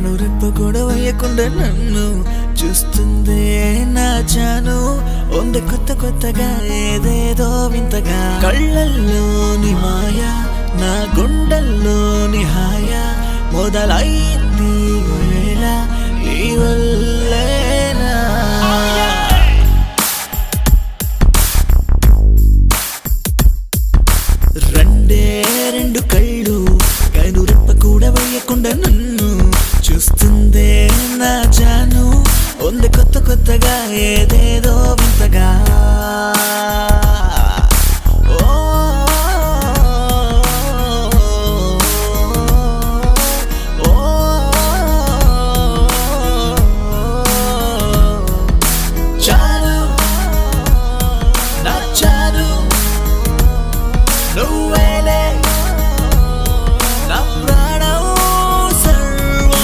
కనురెప్ప కూడా వేయకుండా నన్ను చూస్తుందే నా జాను ఉంది కొత్త కొత్తగా ఏదేదో వింతగా కళ్ళల్లోని మాయ నా గుండెల్లోని హాయ మొదలైంది వేళ ఈ వల్లేనా రెండే రెండు కళ్ళు కనురెప్ప కూడా వేయకుండా నన్ను చూస్తుందే నా జాను ఉంది కొత్త కొత్తగా ఏదేదో వింతగా ఓ, ఓ, చాలు నా చాలు నువ్వేలే నా ప్రాణం సర్వం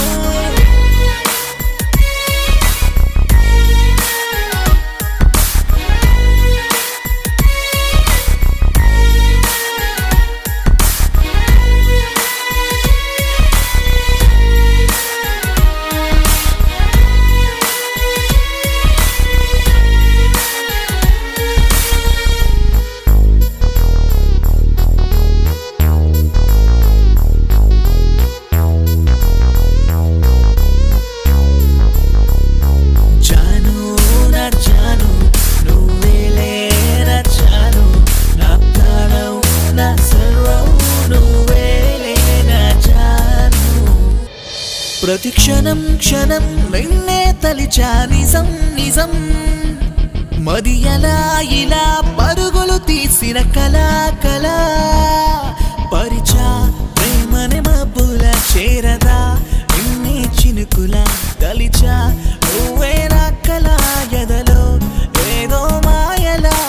జాను నా జాను నువ్వేలే నా జాను నా ప్రాణం నా సర్వం నువ్వేలే నా జాను ప్రతి క్షణం క్షణం నిన్నే తలిచా నిజం నిజం మది ఎలా ఇలా పరుగులు తీసిన కళా కళా పరిచా ప్రేమని మబ్బుల చేరదా నిన్నే చినుకుల కలిచా నువ్వే నా కళ ఎదలో ఏదో మాయలా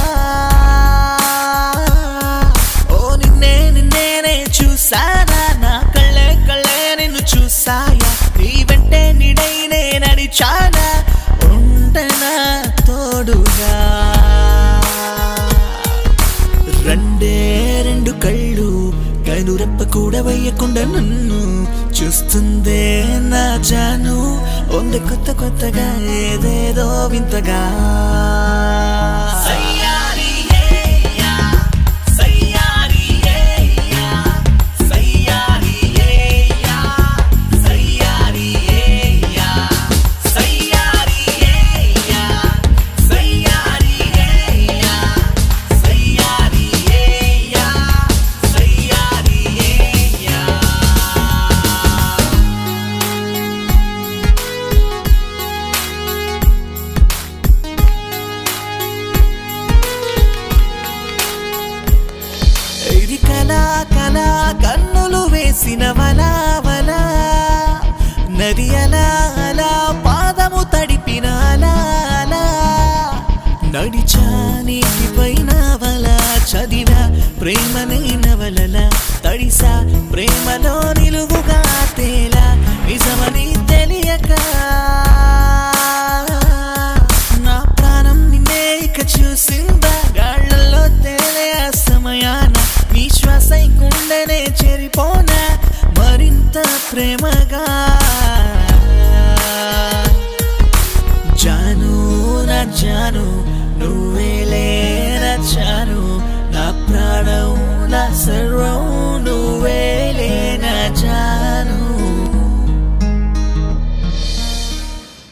ఓ నిన్నే నిన్నేనే చూసానా నా కళ్ళే కళ్ళే నిన్ను చూసాయా నీ వెంటే నిడైనే నడిచానా ఉండనా తోడుగా రెండే రెండు కళ్ళు కనురెప్ప కూడా వేయకుండా నన్ను చూస్తుందే నా జాను ఉంది కొత్త కొత్తగా ఏదేదో వింతగా సయ్యారి ఏయ్యా, సయ్యారి ఏయ్యా, సయ్యారి ఏయ్యా, సయ్యారి ఏయ్యా, సయ్యారి ఏయ్యా, సయ్యారి ఏయ్యా, సయ్యారి ఏయ్యా, సయ్యారి ఏయ్యా. ఇది కళా కళా కన్నులు వేసిన వలా వలా నది అలా అలా పాదము తడిపిన అలా అలా నడిచా నీటి పైన వల చదివా ప్రేమనే నవలల తడిసా ప్రేమలో నిలువుగా తేలా నిజమని తెలియక నా ప్రాణం నిన్నే ఇక చూసిందా గాళ్ళల్లో తేలే ఆ సమయాన నీ శ్వాస గుండెనే చెరిపోనా మరింత ప్రేమగా జాను నా జాను నువ్వేలే నా జాను నా ప్రాణం నా సర్వం